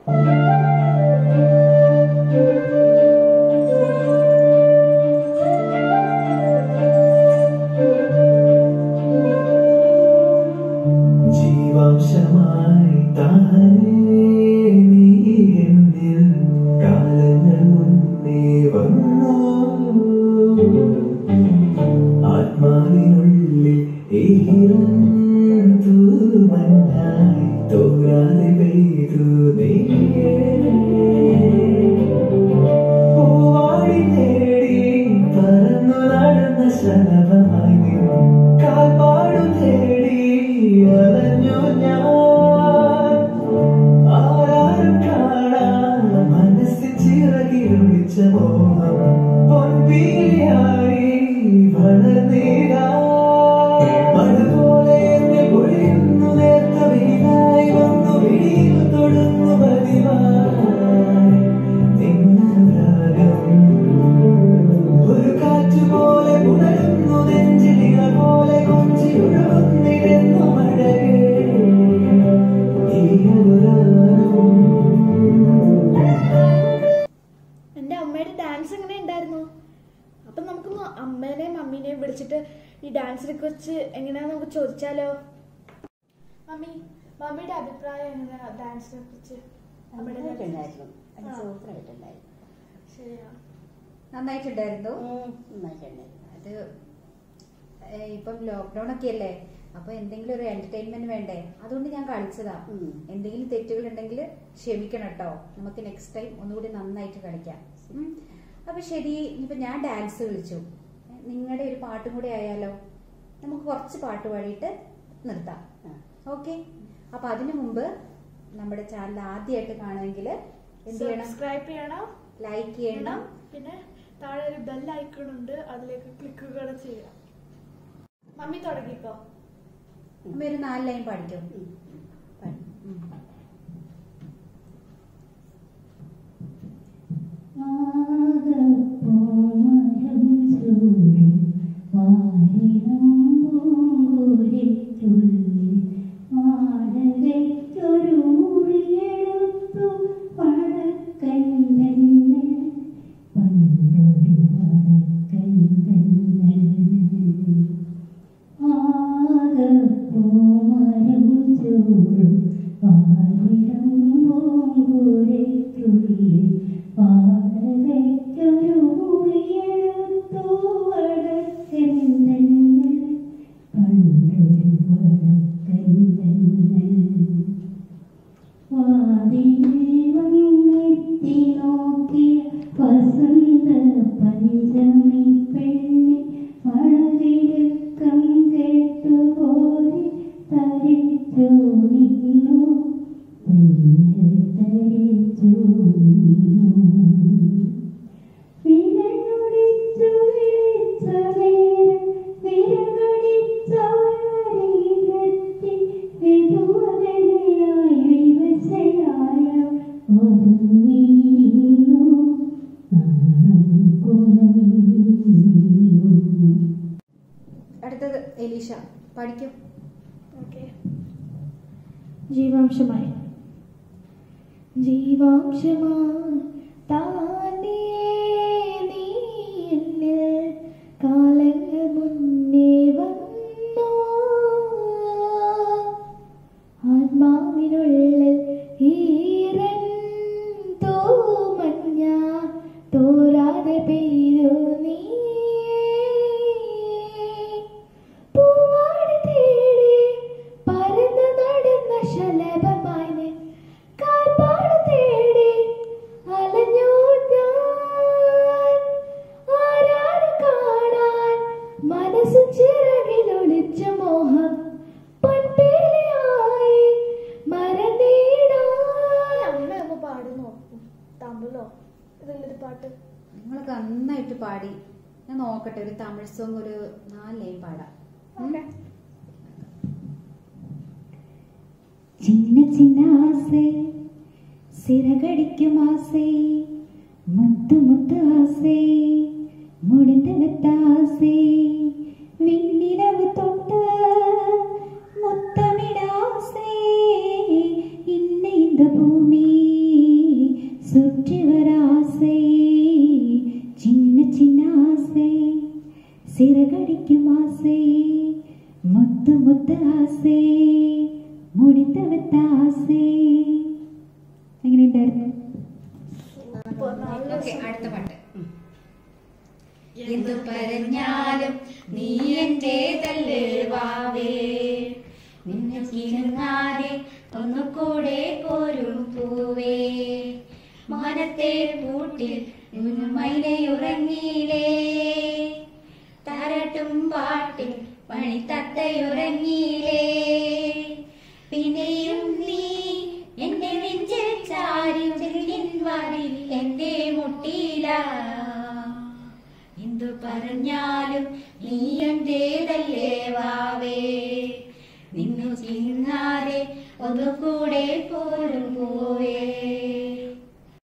ജീവാംശമായി താനേ നീ എന്നിൽ കാലങ്ങൾ മുന്നേ വന്നു ആത്മാവിനുള്ളിൽ ഈരം തൂമഞ്ഞായി തോരാതെ പെയ്തു നീയേ പൂവാടി തേടി പറന്നു നടന്ന ശലഭമായി നീ കാൽപ്പാടു തേടി അലഞ്ഞു ഞാൻ ആരാരും കാണാൻ മനസ്സിൽ ചിറകിലൊളിച്ച മോഹം പൊൻപീലിയായി വളർന്നീരാ മഴപോലെ എന്നെ പൊഴിയുന്നു നേർത്ത വെയിലായി വന്നു വിഴിയിൽ തൊടുന്നു പതിവായി നിന്നരാഗം ഒരു കാറ്റ് പോലെ പുണരുന്നു നെഞ്ചിലിക പോലെ കൊഞ്ചി ഒഴുകുന്നിരുന്നു മഴകേ ഈ അനുരാഗം എൻ്റെ അമ്മയുടെ ഡാൻസ് എങ്ങനെ ഉണ്ടായിരുന്നു അപ്പം നമുക്ക് അമ്മേനെയും മമ്മീനെയും വിളിച്ചിട്ട് ഈ ഡാൻസിനെ കുറിച്ച് എങ്ങനെയാന്ന് നമുക്ക് ചോദിച്ചാലോ മമ്മി മമ്മിയുടെ അഭിപ്രായം എങ്ങനെയാ ഡാൻസിനെ കുറിച്ച് അമ്മയുടെ dance? നന്നായിട്ടുണ്ടായിരുന്നു അത് ആ. സൂപ്പറായിട്ടുണ്ടായിരുന്നു ശരിയാ നന്നായിട്ടുണ്ടായിരുന്നു നന്നായിട്ടുണ്ടായിരുന്നു അത് ഏ, ഇപ്പം ലോക്ക്ഡൗൺ ഒക്കെ അല്ലേ അപ്പൊ എന്തെങ്കിലും ഒരു എന്റർടൈൻമെന്റ് വേണ്ടേ അതുകൊണ്ട് ഞാൻ കളിച്ചതാ ഉം. എന്തെങ്കിലും തെറ്റുകൾ ഉണ്ടെങ്കിൽ ക്ഷമിക്കണം കേട്ടോ നമുക്ക് നെക്സ്റ്റ് ടൈം ഒന്നുകൂടി നന്നായിട്ട് കളിക്കാം ഉം. അപ്പൊ ശരി ഇനിയിപ്പൊ ഞാൻ ഡാൻസ് കളിച്ചു നിങ്ങളുടെ ഒരു പാട്ടും കൂടി ആയാലോ നമുക്ക് കുറച്ച് പാട്ട് പാടിയിട്ട് നിർത്താം ആ. ഓക്കെ അപ്പൊ അതിനു മുമ്പ് നമ്മുടെ ചാനൽ ആദ്യമായിട്ട് കാണുമെങ്കിൽ എന്ത് ചെയ്യണം സബ്സ്ക്രൈബ് ചെയ്യണം ലൈക്ക് ചെയ്യണം പിന്നെ താഴെ ഒരു ബെൽ ഐക്കൺ ഉണ്ട് അതിലേക്ക് ക്ലിക്കുക ചെയ്യാം മമ്മി തുടങ്ങിക്കോ അമ്മ ഒരു നാല് ലൈൻ പാടിക്കും ഉം. പാടി. ആകപ്പോമരം ചൂടി വാരിണം പൂങ്കുരിത്തുള്ളി മാടകയ്ക്കൊരു മുറിയെടുത്തു പടക്കൻ തന്നെ പണ്ടൊരു പടക്കൻ തന്നെ ആകപ്പോമരം ചൂടും വാരിണം പൂങ്കുരിത്തുള്ളി പാടകയ്ക്കൊരു മുറിയെടുത്തു വടക്കൻ തന്നെ പണ്ടൊരു വടക്കൻ തന്നെ വാതിലിൽ വന്നെത്തി നോക്കിയ വസന്ത പഞ്ചമി പെണ്ണെ മഴവിടുക്കം കേട്ടുപോയി തരിച്ചു നിന്നു പെണ്ണ് തരിച്ചു നിന്നു വിരലൊടിച്ചു വിളിച്ച നേരം വിരകടിച്ചവരിലെത്തി വിധുവതയായി വിവശയായ ഒതുങ്ങി നിന്നു നാണം കുറഞ്ഞു അടുത്തത് എലീഷ പഠിക്കും ഓക്കെ ജീവാംശമായി ജീവാംശമായി താനേ നീ എന്നിൽ കാലങ്ങൾ മുന്നേ വന്നു ആത്മാവിനുള്ളിൽ ഈരൻ തോമഞ്ഞ തോരാതെ പെയ്തു നീ പൂവാടി തേടി പരന്നു നടന്ന ശലഭമായി നീ കാൽപ്പാട് തേടി അലഞ്ഞു ഞാൻ ആരാര് കാണാൻ മനസ്സ് ചിറകിലൊളിച്ച മോഹം പൊൻപേലിയായി മരനീടാൻ അമ്മ ഒന്ന് പാടി നോക്കും തമിഴോ ഇതിലൊരു പാട്ട് നിങ്ങളൊക്കെ നന്നായിട്ട് പാടി ഞാൻ നോക്കട്ടെ ഒരു തമിഴ് സോങ് ഒരു നാല് ലൈൻ പാടാം ഉം? சின்ன சின்ன ஆசை சிறகடிக்கும் ஆசை முத்து முத்து ஆசை முடிந்து விட்ட ஆசை விண்ணிலவு தொட்ட முத்தமிட ஆசை இன்ன இந்த பூமி ഓക്കെ അടുത്ത പാട്ട് എന്തു പറഞ്ഞാലും നീ എന്റേതല്ലേ വാവേ നിന്നെ കിണങ്ങാതെ ഒന്നുകൂടെ പോരും പൂവേ മാനത്തെ പൂട്ടിൽ മൈനയുറങ്ങിയിലേ താരട്ടും പാട്ടിൽ മണിത്തത്തയുറങ്ങിയിലേ പിന്നെയും നീ എന്റെ നെഞ്ചിൽ ചാരി ചെല്ലിൻ വാരിൽ എന്റെ മുട്ടിയില എന്തു പറഞ്ഞാലും നീ എന്റേതല്ലേ വാവേ നിന്നു ചിങ്ങാതെ ഒന്നുകൂടെ പോരും പോ